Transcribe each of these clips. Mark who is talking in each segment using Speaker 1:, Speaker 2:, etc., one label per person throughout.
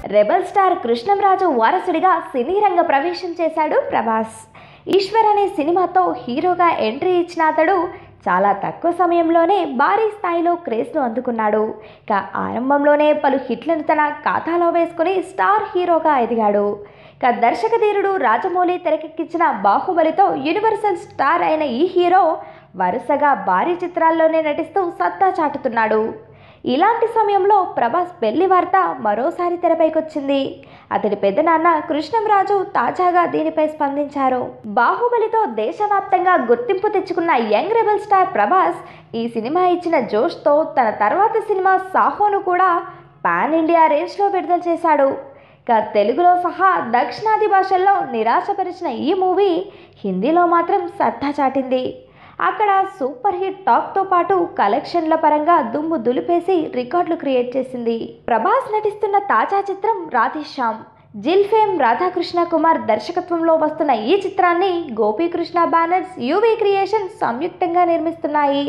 Speaker 1: rebel star Krishnamraju వారసుడిగా సినీ రంగ ప్రవేశం చేశాడు ప్రభాస్ ఈశ్వర్ అనే సినిమాతో హీరోగా ఎంట్రీ ఇచ్చిన అతడు చాలా తక్కువ సమయంలోనే భారీ స్థాయిలో క్రేజ్ను అందుకున్నాడు ఇక ఆరంభంలోనే పలు హిట్లను తన ఖాతాలో వేసుకుని స్టార్ హీరోగా ఎదిగాడు ఇక దర్శకధీరుడు రాజమౌళి తెరకెక్కించిన బాహుబలితో యూనివర్సల్ స్టార్ అయిన ఈ హీరో వరుసగా భారీ చిత్రాల్లోనే నటిస్తూ సత్తా చాటుతున్నాడు ఇలాంటి సమయంలో ప్రభాస్ పెళ్లి వార్త మరోసారి తెరపైకొచ్చింది అతడి పెద్దనాన్న కృష్ణంరాజు తాజాగా దీనిపై స్పందించారు బాహుబలితో దేశవ్యాప్తంగా గుర్తింపు తెచ్చుకున్న యంగ్ రెబల్ స్టార్ ప్రభాస్ ఈ సినిమా ఇచ్చిన జోష్తో తన తర్వాత సినిమా సాహోను కూడా పాన్ ఇండియా రేంజ్లో విడుదల చేశాడు ఇక తెలుగులో సహా దక్షిణాది భాషల్లో నిరాశపరిచిన ఈ మూవీ హిందీలో మాత్రం సత్తా చాటింది అక్కడ సూపర్ హిట్ టాక్తో పాటు కలెక్షన్ల పరంగా దుమ్ము దులిపేసి రికార్డులు క్రియేట్ చేసింది ప్రభాస్ నటిస్తున్న తాజా చిత్రం రాధేశ్యామ్ జిల్ ఫేమ్ రాధాకృష్ణ కుమార్ దర్శకత్వంలో వస్తున్న ఈ చిత్రాన్ని గోపీకృష్ణ బ్యానర్స్ యూవీ క్రియేషన్ సంయుక్తంగా నిర్మిస్తున్నాయి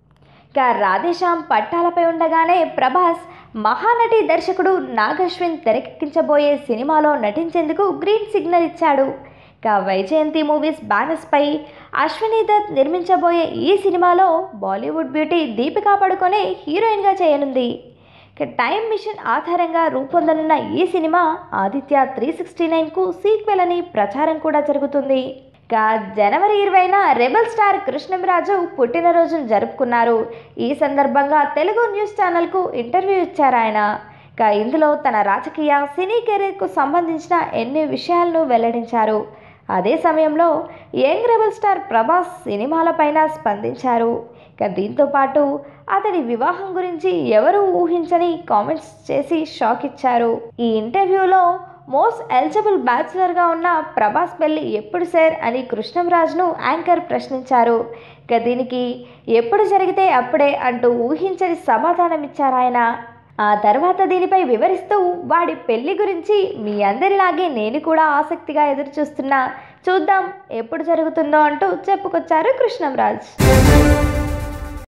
Speaker 1: ఇక రాధేశ్యామ్ పట్టాలపై ఉండగానే ప్రభాస్ మహానటి దర్శకుడు నాగశ్విన్ తెరకెక్కించబోయే సినిమాలో నటించేందుకు గ్రీన్ సిగ్నల్ ఇచ్చాడు ఇక వైజయంతి మూవీస్ బ్యానర్స్పై అశ్విని దత్ నిర్మించబోయే ఈ సినిమాలో బాలీవుడ్ బ్యూటీ దీపికా పడుకొనే హీరోయిన్గా చేయనుంది ఇక టైం మిషన్ ఆధారంగా రూపొందనున్న ఈ సినిమా ఆదిత్య త్రీ సిక్స్టీ నైన్కు సీక్వెల్ అని ప్రచారం కూడా జరుగుతుంది ఇక జనవరి ఇరవైన రెబల్ స్టార్ కృష్ణంరాజు పుట్టినరోజును జరుపుకున్నారు ఈ సందర్భంగా తెలుగు న్యూస్ ఛానల్కు ఇంటర్వ్యూ ఇచ్చారు ఆయన ఇక ఇందులో తన రాజకీయ సినీ కెరీర్కు సంబంధించిన ఎన్ని విషయాలను వెల్లడించారు అదే సమయంలో యంగ్ రెబల్ స్టార్ ప్రభాస్ సినిమాలపైన స్పందించారు ఇక దీంతో పాటు అతడి వివాహం గురించి ఎవరు ఊహించని కామెంట్స్ చేసి షాక్ ఇచ్చారు ఈ ఇంటర్వ్యూలో మోస్ట్ ఎలిజిబుల్ బ్యాచులర్గా ఉన్న ప్రభాస్ పెళ్లి ఎప్పుడు సార్ అని కృష్ణంరాజ్ను యాంకర్ ప్రశ్నించారు ఇక దీనికి ఎప్పుడు జరిగితే అప్పుడే అంటూ ఊహించని సమాధానం ఇచ్చారు ఆయన ఆ తర్వాత దీనిపై వివరిస్తూ వాడి పెళ్లి గురించి మీ అందరిలాగే నేను కూడా ఆసక్తిగా ఎదురు చూస్తున్నా చూద్దాం ఎప్పుడు జరుగుతుందో అంటూ చెప్పుకొచ్చారు కృష్ణంరాజ్